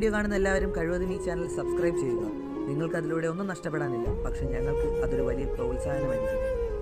Video കാണുന്ന എല്ലാവരും കഴിവതും ഈ ചാനൽ സബ്സ്ക്രൈബ് ചെയ്യുക നിങ്ങൾക്ക് അതിലൂടെ ഒന്നും നഷ്ടപ്പെടാനില്ല പക്ഷെ ഞങ്ങൾക്ക് അതൊരു വലിയ പ്രോത്സാഹനമായിരിക്കും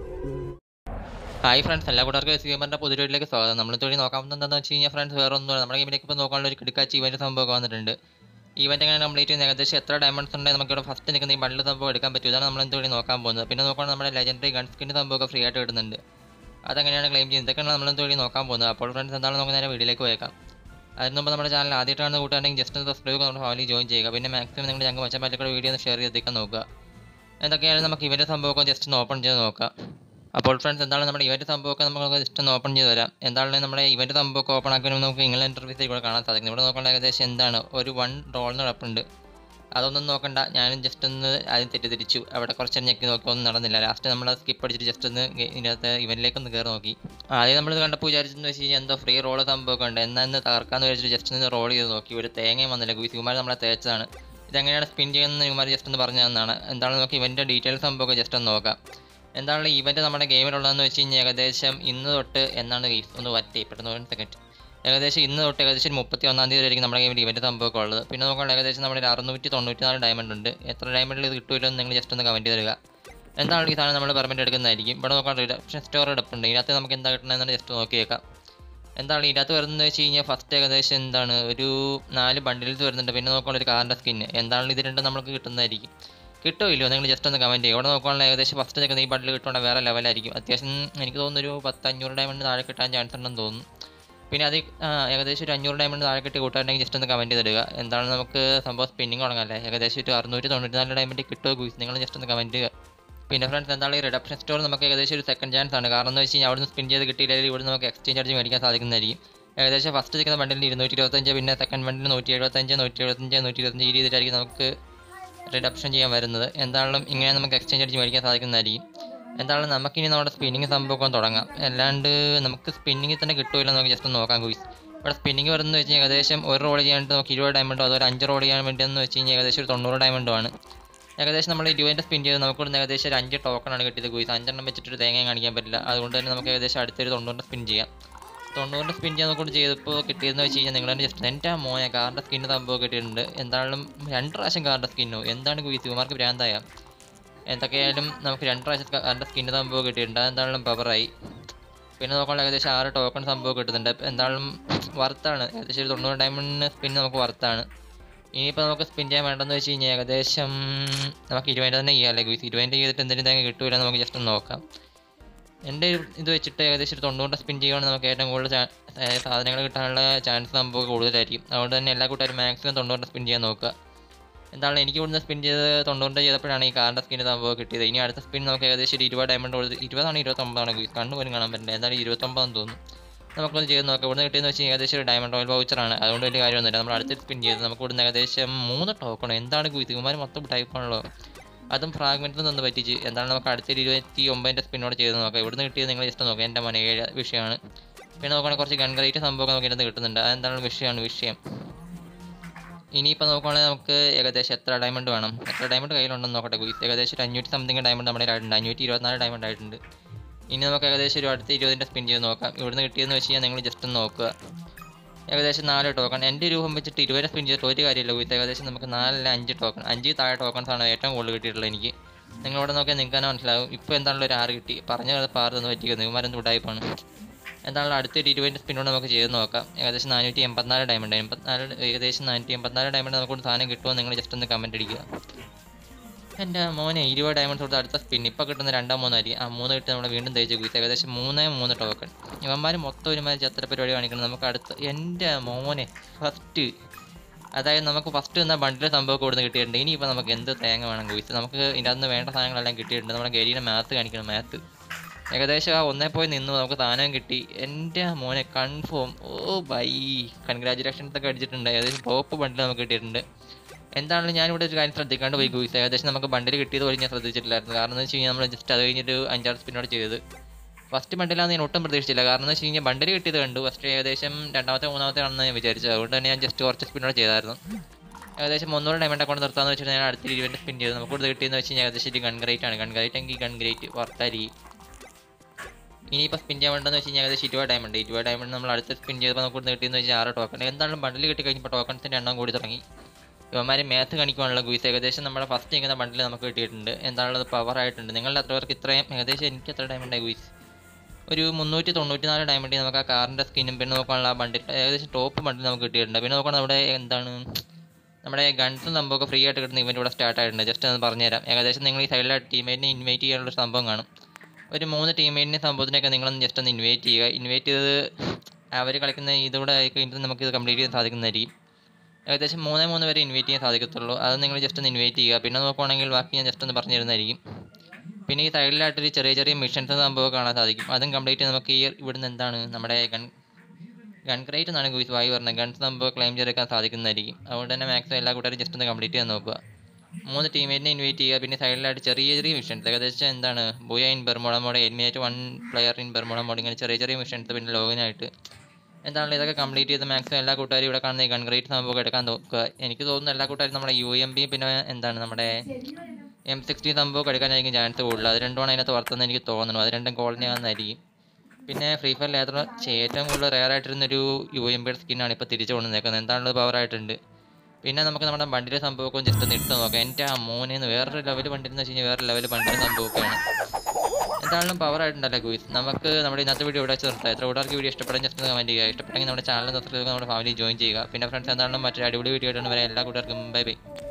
ഹായ് ഫ്രണ്ട്സ് എല്ലാ കൂട്ടർക്കും എസ് ഗെയിമറിൻ്റെ പുതിയ വീട്ടിലേക്ക് സ്വാഗതം നമ്മൾ തൊഴിൽ നോക്കാൻ പോകുന്നത് എന്താണെന്ന് വെച്ച് കഴിഞ്ഞാൽ ഫ്രണ്ട്സ് വേറെ ഒന്നുമില്ല നമ്മുടെ ഗെയിമിലേക്ക് ഇപ്പോൾ നോക്കാനുള്ള ഒരു കിടക്കാച്ച് ഇവൻറ്റ് സംഭവമൊക്കെ വന്നിട്ടുണ്ട് ഇവൻറ്റ് എങ്ങനെ കംപ്ലീറ്റ് ചെയ്യുന്ന ഏകദേശം എത്ര ഡയമണ്ട്സ് ഉണ്ടെങ്കിൽ നമുക്ക് ഇവിടെ ഫസ്റ്റ് നിൽക്കുന്ന ഈ ബണ്ടിൽ സംഭവം എടുക്കാൻ പറ്റും ഇതാണ് നമ്മൾ എന്തുകൊണ്ട് നോക്കാൻ പോകുന്നത് പിന്നെ നോക്കുകയാണെങ്കിൽ നമ്മുടെ ലെജൻഡറി ഗൺ സ്കിൻ്റെ സംഭവമൊക്കെ ഫ്രീ ആയിട്ട് കിട്ടുന്നുണ്ട് അതെങ്ങനെയാണ് ക്ലെയിം ചെയ്യുന്നത് ഇതൊക്കെയാണ് നമ്മൾ എന്തുകൊണ്ട് നോക്കാൻ പോകുന്നത് അപ്പോൾ ഫ്രണ്ട്സ് എന്താണ് നമുക്ക് നേരെ വീഡിയോയിലേക്ക് പോയേക്കാം അതിന് മുമ്പ് നമ്മുടെ ചാനൽ ആദ്യമായിട്ടാണ് കൂട്ടുകയാണെങ്കിൽ ജസ്റ്റ് ഒന്ന് സബ്സ്ക്രൈബ് നമ്മുടെ ഫാമിലി ജോയിൻ ചെയ്യുക പിന്നെ മാക്സിമം നിങ്ങൾ ഞങ്ങൾ മച്ചാൻ പറ്റിയ വീഡിയോ ഒന്ന് ഷെയർ ചെയ്തെത്തിക്കാൻ നോക്കുക എന്തൊക്കെയാണ് നമുക്ക് ഇവൻ്റെ സംഭവമൊക്കെ ജസ്റ്റ് ഒന്ന് ഓപ്പൺ ചെയ്ത് നോക്കാം അപ്പോൾ ഫ്രണ്ട്സ് എന്താണ് നമ്മുടെ ഇവൻറ്റ് സംഭവമൊക്കെ നമുക്ക് ജസ്റ്റ് ഒന്ന് ഓപ്പൺ ചെയ്ത് തരാം എന്താണ് നമ്മുടെ ഇവൻറ്റ് സംഭവമൊക്കെ ഓപ്പൺ ആക്കുമ്പോൾ നമുക്ക് ഇംഗ്ലണ്ട് ഇൻ്റർഫീസിൽ കൂടെ കാണാൻ സാധിക്കും ഇവിടെ നോക്കേണ്ട ഏകദേശം എന്താണ് ഒരു വൺ ഡോളിന് കിടപ്പുണ്ട് അതൊന്നും നോക്കണ്ട ഞാനും ജസ്റ്റ് ഒന്ന് ആദ്യം തെറ്റിദ്ധരിച്ചു അവിടെ കുറച്ച് ഞെക്കി നോക്കി ഒന്നും നടന്നില്ല ലാസ്റ്റ് നമ്മൾ സ്കിപ്പ് അടിച്ചിട്ട് ജസ്റ്റ് ഒന്ന് ഗെ- ഇതിനകത്ത് ഇവനിലേക്ക് ഒന്ന് കയറി നോക്കി ആദ്യം നമ്മൾ കണ്ടപ്പോൾ വിചാരിച്ചെന്ന് വെച്ച് കഴിഞ്ഞാൽ എന്തോ ഫ്രീ റോള് സംഭവമൊക്കെ ഉണ്ട് എന്നാൽ ഇന്ന് തകർക്കാന്ന് വിചാരിച്ചിട്ട് ജസ്റ്റ് ഒന്ന് റോൾ ചെയ്ത് നോക്കി ഒരു തേങ്ങയും വന്നില്ല ഗുമാർ നമ്മളെ തേച്ചതാണ് ഇതെങ്ങനെയാണ് സ്പിൻ ചെയ്യുന്നത് ഇവന്മാർ ജസ്റ്റ് ഒന്ന് പറഞ്ഞു തന്നാണ് എന്താണ് നോക്കി ഇവൻ്റെ ഡീറ്റെയിൽസ് സംഭവമൊക്കെ ജസ്റ്റ് ഒന്ന് നോക്കാം എന്താണ് ഇവൻ്റ് നമ്മുടെ ഗെയിമിലുള്ളതെന്ന് വെച്ച് കഴിഞ്ഞാൽ ഏകദേശം ഇന്ന് തൊട്ട് എന്നാണ് guys? ഒന്ന് വറ്റി പെട്ടെന്ന് ഒരു സെക്കൻഡ് ഏകദേശം ഇന്ന് തൊട്ട് ഏകദേശം ഒരു മുപ്പത്തി ഒന്നാം തീയതി വരെയായിരിക്കും നമ്മുടെ ഗെയിമിൽ ഇവൻ്റ് സംഭവമൊക്കെ ഉള്ളത് പിന്നെ നോക്കുകയാണെങ്കിൽ ഏകദേശം നമ്മുടെ ഒരു അറുന്നൂറ്റി തൊണ്ണൂറ്റി നാല് ഡയമണ്ട് ഉണ്ട് എത്ര ഡയമണ്ടിൽ ഇത് കിട്ടുമല്ലോ എന്ന് നിങ്ങൾ ജസ്റ്റ് ഒന്ന് കമൻറ്റ് തരിക എന്താണ് ഈ സാധനം നമ്മൾ പെർമിറ്റ് എടുക്കുന്നതായിരിക്കും ഇവിടെ നോക്കാൻ റിഡപ്ഷൻ സ്റ്റോർ എടുപ്പുണ്ട് ഇതിനകത്ത് നമുക്ക് എന്താ കിട്ടണമെന്ന് ജസ്റ്റ് നോക്കിയേക്കാം എന്താണ് ഇതിനകത്ത് വരുന്നത് വെച്ച് കഴിഞ്ഞാൽ ഫസ്റ്റ് ഏകദേശം എന്താണ് ഒരു നാല് ബണ്ടിൽസ് വരുന്നുണ്ട് പിന്നെ നോക്കുകയാണെങ്കിൽ ഒരു കാറിൻ്റെ സ്കിന്ന് എന്താണ് ഇത് രണ്ടും നമുക്ക് കിട്ടുന്നതായിരിക്കും കിട്ടോ ഇല്ലയോ നിങ്ങൾ ജസ്റ്റ് ഒന്ന് കമൻറ്റ് ചെയ്യുക ഇവിടെ നോക്കുകയാണെങ്കിൽ ഏകദേശം ഫസ്റ്റ് നിൽക്കുന്ന ഈ ബണ്ടിൽ കിട്ടുവാണെങ്കിൽ വേറെ ലെവലായിരിക്കും അത്യാവശ്യം എനിക്ക് തോന്നുന്നു ഒരു പത്ത് അഞ്ഞൂറ് ഡയമണ്ട് താഴെ കിട്ടാൻ ചാൻസ് ഉണ്ടെന്ന് തോന്നുന്നു പിന്നെ അത് ആ, ഏകദേശം ഒരു അഞ്ഞൂറ് ഡയമണ്ട് താഴെ കിട്ടി കൂട്ടാണെങ്കിൽ ജസ്റ്റ് ഒന്ന് കമൻറ്റ് ചെയ്തിടുക എന്താണ് നമുക്ക് സംഭവം സ്പിന്നിങ് തുടങ്ങാല്ലേ ഏകദേശം ഒരു അറുന്നൂറ്റി തൊണ്ണൂറ്റി നാല് ഡയമണ്ട് കിട്ടുമോ ഗൂസ് നിങ്ങൾ ജസ്റ്റ് ഒന്ന് കമൻറ്റ് ചെയ്യുക പിന്നെ ഫ്രണ്ട്സ് എന്താണ് ഈ റിഡപ്ഷൻ സ്റ്റോർ നമുക്ക് ഏകദേശം ഒരു സെക്കൻഡ് ചാൻസ് ആണ് കാരണം എന്ന് വെച്ച് കഴിഞ്ഞാൽ അവിടുന്ന് സ്പിൻ ചെയ്ത് കിട്ടിയില്ലെങ്കിൽ ഇവിടെ നമുക്ക് എക്സ്ചേഞ്ച് ചാർജ് മേടിക്കാൻ സാധിക്കുന്നതായിരിക്കും ഏകദേശം ഫസ്റ്റ് നിൽക്കുന്ന ബണ്ടിൽ ഇരുന്നൂറ്റി ഇരുപത്തഞ്ച് പിന്നെ സെക്കൻഡ് ബണ്ടിൽ നൂറ്റി എഴുപത്തഞ്ച് നൂറ്റി എഴുപത്തഞ്ച് നൂറ്റി ഇരുപത്തഞ്ച് ഈ രീതിയിലായിരിക്കും നമുക്ക് റിഡപ്ഷൻ ചെയ്യാൻ വരുന്നത് എന്തായാലും ഇങ്ങനെ നമുക്ക് എക്സ്ചേഞ്ച് അടിച്ച് മേടിക്കാൻ സാധിക്കുന്നതായിരിക്കും എന്തായാലും നമുക്കിനി നമ്മുടെ സ്പിന്നിങ് സംഭവം തുടങ്ങാം അല്ലാണ്ട് നമുക്ക് സ്പിന്നിങ്ങിൽ തന്നെ കിട്ടുമല്ലോ നമുക്ക് ജസ്റ്റ് ഒന്ന് നോക്കാം ഗുയിസ് ഇവിടെ സ്പിന്നിങ് വരുന്നത് വെച്ച് കഴിഞ്ഞാൽ ഏകദേശം ഒരു റോൾ ചെയ്യാനായിട്ട് നമുക്ക് ഇരുപത് ഡയമണ്ടോ അതോ ഒരു അഞ്ച് റോൾ ചെയ്യാൻ വേണ്ടിയെന്ന് വെച്ച് കഴിഞ്ഞാൽ ഏകദേശം ഒരു തൊണ്ണൂറ് ഡയമണ്ടോ ആണ് ഏകദേശം നമ്മൾ ഇരുപതിൻ്റെ സ്പിൻ ചെയ്ത് നമുക്ക് ഇവിടുന്ന് ഏകദേശം ഒരു അഞ്ച് ടോക്കണാണ് കിട്ടിയത് ഗുയിസ് അഞ്ചെണ്ണം വെച്ചിട്ട് ഒരു തേങ്ങയും കാണിക്കാൻ പറ്റില്ല അതുകൊണ്ട് തന്നെ നമുക്ക് ഏകദേശം അടുത്തൊരു തൊണ്ണൂറിൻ്റെ സ്പിൻ ചെയ്യാം തൊണ്ണൂറിൻ്റെ സ്പിൻ ചെയ്യാൻ നോക്കൊണ്ട് ചെയ്തപ്പോൾ കിട്ടിയതെന്ന് വെച്ച് കഴിഞ്ഞാൽ നിങ്ങൾ തന്നെ ജസ്റ്റ് എൻ്റെ മോനെ കാറിൻ്റെ സ്കിന്ന് സംഭവം കിട്ടിയിട്ടുണ്ട് എന്തായാലും രണ്ട് പ്രാവശ്യം കാറിൻ്റെ സ്കിന്നോ എന്താണ് ഗുയിസ് ഇവന്മാർക്ക് ഭ്രാന്തായ എന്തൊക്കെയായാലും നമുക്ക് രണ്ട് പ്രാവശ്യം കാറിൻ്റെ സ്കിന്ന് സംഭവം കിട്ടിയിട്ടുണ്ട് അതെന്തായാലും പവറായി പിന്നെ നോക്കുകയാണെങ്കിൽ ഏകദേശം ആറ് ടോക്കൺ സംഭവം കിട്ടുന്നുണ്ട് അപ്പോൾ എന്തായാലും വർത്താണ് ഏകദേശം ഒരു തൊണ്ണൂറ് ഡയമണ്ടിന് സ്പിൻ നമുക്ക് വർത്താണ് ഇനിയിപ്പോൾ നമുക്ക് സ്പിൻ ചെയ്യാൻ വേണ്ടെന്ന് വെച്ച് കഴിഞ്ഞാൽ ഏകദേശം നമുക്ക് ഇരുപതിൻ്റെ തന്നെ ചെയ്യാം അല്ലേ ഗുയിസ് ഇരുപതിൻ്റെ ചെയ്തിട്ട് എന്തെങ്കിലും തേങ്ങ കിട്ടൂല നമുക്ക് ജസ്റ്റ് ഒന്ന് നോക്കാം എൻ്റെ ഒരു ഇത് വെച്ചിട്ട് ഏകദേശം ഒരു തൊണ്ണൂറ് സ്പിൻ ചെയ്യുകയാണെങ്കിൽ നമുക്ക് ഏറ്റവും കൂടുതൽ ചാ- അതായത് സാധനങ്ങൾ കിട്ടാനുള്ള ചാൻസ് നമുക്ക് കൂടുതലായിരിക്കും അതുകൊണ്ട് തന്നെ എല്ലാ കൂട്ടുകാരും മാക്സിമം തൊണ്ണൂറ് സ്പിൻ ചെയ്യാൻ നോക്കുക എന്താണ് എനിക്ക് ഇവിടുന്ന് സ്പിൻ ചെയ്ത് തൊണ്ണൂറിൻ്റെ ചെയ്തപ്പോഴാണ് ഈ കാറിൻ്റെ സ്കിന് സംഭവം കിട്ടിയത് ഇനി അടുത്ത സ്പിൻ നമുക്ക് ഏകദേശം ഒരു ഇരുപത് ഡയമണ്ട് കൊടുത്ത് ഇരുപതാണ് ഇരുപത്തൊമ്പതാണ് കണ്ണു പോലും കാണാൻ പറ്റില്ല എന്തായാലും ഇരുപത്തൊമ്പതെന്ന് തോന്നുന്നു നമുക്കൊന്ന് ചെയ്ത് നോക്കാം ഇവിടുന്ന് കിട്ടിയെന്ന് വെച്ചാൽ ഏകദേശം ഒരു ഡയമണ്ട് ഓയിൽ വൗച്ചറാണ് അതുകൊണ്ട് വലിയ കാര്യമൊന്നുമില്ല നമ്മൾ അടുത്ത സ്പിൻ ചെയ്ത് നമുക്ക് ഇവിടുന്ന് ഏകദേശം മൂന്ന് ടോക്കൺ എന്താണ് കുതികുമാർ മൊത്തം ടൈപ്പാണല്ലോ അതും ഫ്രാഗ്മെൻറ്റിൽ നിന്ന് പറ്റിച്ച് എന്താണ് നമുക്ക് അടുത്തൊരു ഇരുപത്തി ഒമ്പതിൻ്റെ സ്പിന്നോട് ചെയ്ത് നോക്കാം ഇവിടുന്ന് കിട്ടിയത് നിങ്ങൾ ജസ്റ്റ് നോക്കാം എൻ്റെ മന ഏഴ് വിഷയമാണ് പിന്നെ നോക്കുകയാണെങ്കിൽ കുറച്ച് ഗൺഗ്രേറ്റ് സംഭവം നമുക്ക് ഇതിനകത്ത് കിട്ടുന്നുണ്ട് അതെന്താണ് വിഷയമാണ് വിഷയം ഇനിയിപ്പോൾ നോക്കുകയാണെങ്കിൽ നമുക്ക് ഏകദേശം എത്ര ഡയമണ്ട് വേണം എത്ര ഡയമണ്ട് കയ്യിലുണ്ടെന്ന് നോക്കട്ടെ ഗുയിസ് ഏകദേശം ഒരു അഞ്ഞൂറ്റി സംതിങ് ഡയമണ്ട് നമ്മുടെ കയ്യിലുണ്ട് അഞ്ഞൂറ്റി ഇരുപത്തിനാല് ഡയമണ്ട് ആയിട്ടുണ്ട് ഇനി നമുക്ക് ഏകദേശം ഒരു അടുത്ത ഇരുപതിൻ്റെ സ്പിൻ ചെയ്ത് നോക്കാം ഇവിടുന്ന് കിട്ടിയെന്ന് വെച്ച് കഴിഞ്ഞാൽ നിങ്ങൾ ജസ്റ്റ് ഒന്ന് നോക്കുക ഏകദേശം നാല് ടോക്കൺ എൻ്റെ രൂപം വെച്ചിട്ട് ഇരുപത് സ്പിൻ ചെയ്തിട്ട് ഒരു കാര്യമില്ല ഗുയിസ് ഏകദേശം നമുക്ക് നാലല്ല അഞ്ച് ടോക്കൺ അഞ്ച് താഴെ ടോക്കൺസ് ആണ് ഏറ്റവും കൂടുതൽ കിട്ടിയിട്ടുള്ളത് എനിക്ക് നിങ്ങളിവിടെ നോക്കിയാൽ നിങ്ങൾക്ക് തന്നെ മനസ്സിലാവും ഇപ്പോൾ എന്താണല്ലോ ഒരു ആറ് കിട്ടി പറഞ്ഞ പാറ് തന്നു പറ്റിക്കുന്നത് ഇവന്മാരെന്ത് ഉടായ്പാണ് എന്താണല്ലോ അടുത്തൊരു ഇരുപതിൻ്റെ സ്പിന്നോട് നമുക്ക് ചെയ്ത് നോക്കാം ഏകദേശം നാനൂറ്റി എൺപത്തിനാല് ഡയമണ്ട് എൺപത്തിനാല് ഏകദേശം നാനൂറ്റി എൺപത്തിനാല് ഡയമണ്ട് നമുക്ക് സാധനം കിട്ടുമോ നിങ്ങൾ ജസ്റ്റ് ഒന്ന് കമൻറ്റ് അടിക്കുക എൻ്റെ മോനെ ഇരുപത് ഡയമണ്ട്സ് കൊടുത്ത് അടുത്ത സ്പിൻ ഇപ്പോൾ കിട്ടുന്ന രണ്ടാം മൂന്നായിരിക്കും ആ മൂന്ന് കിട്ടി നമ്മൾ വീണ്ടും തേച്ച് കുത്തി ഏകദേശം മൂന്നേ മൂന്ന് ടോക്കൺ ഇവന്മാർ മൊത്തം ഒരുമാതിരി ചത്ര പരിപാടി കാണിക്കണം നമുക്ക് അടുത്ത എൻ്റെ മോനെ ഫസ്റ്റ് അതായത് നമുക്ക് ഫസ്റ്റ് എന്ന ബണ്ടിൽ സംഭവം കൊടുത്ത് കിട്ടിയിട്ടുണ്ട് ഇനിയിപ്പോൾ നമുക്ക് എന്ത് തേങ്ങ വേണം കുയിച്ച് നമുക്ക് ഇതിനകത്ത് നിന്ന് വേണ്ട സാധനങ്ങളെല്ലാം കിട്ടിയിട്ടുണ്ട് നമ്മുടെ ഗരീനെ മാത്ത് കാണിക്കണം മാത്ത് ഏകദേശം ആ ഒന്നേ പോയി നിന്നു നമുക്ക് സാധനം കിട്ടി എൻ്റെ മോനെ കൺഫേം ഓ ബൈ കൺഗ്രാജുലേഷൻസ് ഒക്കെ അടിച്ചിട്ടുണ്ട് ഏകദേശം ടോപ്പ് ബണ്ടിൽ നമുക്ക് കിട്ടിയിട്ടുണ്ട് എന്താണെങ്കിലും ഞാനിവിടെ ഒരു കാര്യം ശ്രദ്ധിക്കാണ്ട് പോയി ഗൂയിസ് ഏകദേശം നമുക്ക് ബണ്ടിൽ കിട്ടിയത് പോലും ഞാൻ ശ്രദ്ധിച്ചിട്ടില്ലായിരുന്നു കാരണം എന്ന് വെച്ച് കഴിഞ്ഞാൽ നമ്മൾ ജസ്റ്റ് അത് കഴിഞ്ഞിട്ട് അഞ്ചാറ് സ്പിന്നോട് ചെയ്തത് ഫസ്റ്റ് ബണ്ടിലാന്ന് ഞാൻ ഒട്ടും പ്രതീക്ഷിച്ചില്ല കാരണം എന്ന് വെച്ച് കഴിഞ്ഞാൽ ബണ്ടിൽ കിട്ടിയത് കണ്ടു ഫസ്റ്റ് ഏകദേശം രണ്ടാമത്തെ മൂന്നാമത്തെ ആണെന്ന് ഞാൻ വിചാരിച്ചത് അതുകൊണ്ട് തന്നെ ഞാൻ ജസ്റ്റ് കുറച്ച് സ്പിന്നോട് ചെയ്തായിരുന്നു ഏകദേശം മുന്നൂറ് ഡയമണ്ട് കൊണ്ട് നിർത്താന്ന് വെച്ചിട്ട് ഞാൻ അടുത്ത ഇരുപത് സ്പിൻ ചെയ്തു നമുക്ക് കൂടുതൽ കിട്ടിയെന്ന് വെച്ച് കഴിഞ്ഞാൽ ഏകദേശം ഒരു ഗൺ ഗ്രേറ്റ് ആണ് ഗൺ ഗ്രേറ്റ് എങ്കിൽ ഗൺ ഗ്രേറ്റ് വർത്താരി ഇനിയിപ്പോൾ സ്പിൻ ചെയ്യാൻ വേണ്ടതെന്ന് വെച്ച് കഴിഞ്ഞാൽ ഏകദേശം ഇരുപത് ഡയമണ്ട് ഇരുപത് ഡയമണ്ട് നമ്മൾ അടുത്ത സ്പിൻ ചെയ്തപ്പോൾ നമുക്ക് കൂടുതൽ കിട്ടിയെന്ന് വെച്ചാൽ ആറ് ടോക്കൺ എന്തായാലും ബണ്ടിൽ കിട്ടി കഴിഞ്ഞപ്പോൾ ടോക്കൺസിൻ്റെ എണ്ണം കൂടി തുടങ്ങി ഇവന്മാർ മാത്ത് കാണിക്കുവാനുള്ള ഗുയിസ് ഏകദേശം നമ്മുടെ ഫസ്റ്റ് നിൽക്കുന്ന ബണ്ടിൽ നമുക്ക് കിട്ടിയിട്ടുണ്ട് എന്താണുള്ളത് പവർ ആയിട്ടുണ്ട് നിങ്ങളുടെ അത്ര പേർക്ക് ഇത്രയും ഏകദേശം എനിക്ക് എത്ര ഡയമണ്ട് ഗുയിസ് ഒരു മുന്നൂറ്റി തൊണ്ണൂറ്റി നാല് ഡയമണ്ടിൽ നമുക്ക് ആ കാറിൻ്റെ സ്കിന്നും പിന്നെ നോക്കാനുള്ള ആ ബണ്ടിൽ ഏകദേശം ടോപ്പ് ബണ്ടിൽ നമുക്ക് കിട്ടിയിട്ടുണ്ട് പിന്നെ നോക്കണം നമ്മുടെ എന്താണ് നമ്മുടെ ഗൺസും സംഭവമൊക്കെ ഫ്രീ ആയിട്ട് കിട്ടുന്ന ഇവൻ്റ് ഇവിടെ സ്റ്റാർട്ട് ആയിട്ടുണ്ട് ജസ്റ്റ് ഒന്ന് പറഞ്ഞുതരാം ഏകദേശം നിങ്ങൾ ഈ സൈഡിലായിട്ട് ടീമേറ്റിനെ ഇൻവൈറ്റ് ചെയ്യാനുള്ള ഒരു സംഭവം കാണും ഒരു മൂന്ന് ടീമേറ്റിനെ സംഭവത്തിനൊക്കെ നിങ്ങളൊന്ന് ജസ്റ്റ് ഒന്ന് ഇൻവൈറ്റ് ചെയ്യുക ഇൻവൈറ്റ് ചെയ്തത് അവർ കളിക്കുന്ന ഇതുകൂടെ ആയി കഴിഞ്ഞിട്ട് നമുക്ക് ഇത് കംപ്ലീറ്റ് ചെയ്യാൻ സാധിക്കുന്നതായിരിക്കും ഏകദേശം മൂന്നേ മൂന്ന് വരെ ഇൻവൈറ്റ് ചെയ്യാൻ സാധിക്കത്തുള്ളൂ അത് നിങ്ങൾ ജസ്റ്റ് ഒന്ന് ഇൻവൈറ്റ് ചെയ്യുക പിന്നെ നോക്കുവാണെങ്കിൽ ബാക്കി ഞാൻ ജസ്റ്റ് ഒന്ന് പറഞ്ഞു തരുന്നതായിരിക്കും പിന്നെ ഈ സൈഡിലായിട്ടൊരു ചെറിയ ചെറിയ മിഷൻസ് സംഭവം കാണാൻ സാധിക്കും അതും കംപ്ലീറ്റ് നമുക്ക് ഈ ഇവിടുന്ന് എന്താണ് നമ്മുടെ ഗൺ ഗൺ ക്രേറ്റ് എന്നാണ് ഗുയിസ് വായി പറഞ്ഞത് ഗൺസ് സംഭവം ക്ലെയിം ചെയ്തെടുക്കാൻ സാധിക്കുന്നതായിരിക്കും അതുകൊണ്ട് തന്നെ മാക്സിമം എല്ലാ കൂട്ടുകാരും ജസ്റ്റ് ഒന്ന് കംപ്ലീറ്റ് ചെയ്യാൻ നോക്കുക മൂന്ന് ടീമേറ്റിനെ ഇൻവൈറ്റ് ചെയ്യുക പിന്നെ സൈഡിലായിട്ട് ചെറിയ ചെറിയ മിഷൻസ് ഏകദേശം എന്താണ് booyah in Bermuda mode eliminate one player in Bermuda mode ഇങ്ങനെ ചെറിയ ചെറിയ മിഷൻസ് പിന്നെ ലോഗിനായിട്ട് എന്താണ് ഇതൊക്കെ കംപ്ലീറ്റ് ചെയ്ത് മാക്സിമം എല്ലാ കൂട്ടുകാരും ഇവിടെ കാണുന്ന ഈ ഗൺ ക്രേറ്റ് സംഭവം എടുക്കാൻ നോക്കുക എനിക്ക് തോന്നുന്നു എല്ലാ കൂട്ടുകാരും നമ്മുടെ യു എം ബി പിന്നെ എന്താണ് നമ്മുടെ എം സിക്സ്റ്റി സംഭവം എടുക്കാനായിരിക്കും ചാൻസ് കൂടുതൽ അത് രണ്ടുമാണ് അതിനകത്ത് വർത്തുന്നത് എനിക്ക് തോന്നുന്നു അത് രണ്ടും കോളനി ആണെന്നായിരിക്കും പിന്നെ ഫ്രീ ഫയറിൽ ഏത്ര ഏറ്റവും കൂടുതൽ റെയർ ആയിട്ടിരുന്നൊരു യു എം ബിയുടെ സ്കിന്നാണ് ഇപ്പോൾ തിരിച്ചു കൊണ്ടുവന്നേക്കുന്നത് എന്താണുള്ളത് പവർ ആയിട്ടുണ്ട് പിന്നെ നമുക്ക് നമ്മുടെ വണ്ടിയുടെ സംഭവമൊക്കെ ജസ്റ്റ് ഒന്ന് ഇട്ട് നോക്കാം എൻ്റെ ആ മോനെന്ന് വേറൊരു ലെവൽ വണ്ടി എന്ന് വെച്ച് കഴിഞ്ഞാൽ വേറെ ലെവൽ വണ്ടിയുടെ സംഭവമൊക്കെയാണ് എന്താണെങ്കിലും പവർ ആയിട്ടുണ്ടല്ലോ ഗൂസ് നമുക്ക് നമ്മുടെ ഇന്നത്തെ വീഡിയോ ഇവിടെ വെച്ച് നിർത്താം എത്ര കൂട്ടുകാർക്ക് വീഡിയോ ഇഷ്ടപ്പെടാൻ ജസ്റ്റ് ഒന്ന് കമൻറ്റ് ചെയ്യുക ഇഷ്ടപ്പെട്ടെങ്കിൽ നമ്മുടെ ചാനൽ സബ്സ്ക്രൈബ് നമ്മുടെ ഫാമിലി ജോയിൻ ചെയ്യുക പിന്നെ ഫ്രണ്ട്സ് എന്താണെങ്കിലും മറ്റൊരു അടിപൊളി വീഡിയോ ആയിട്ടാണ് വരെ എല്ലാ കൂട്ടുകാർക്കും ബൈ ബൈ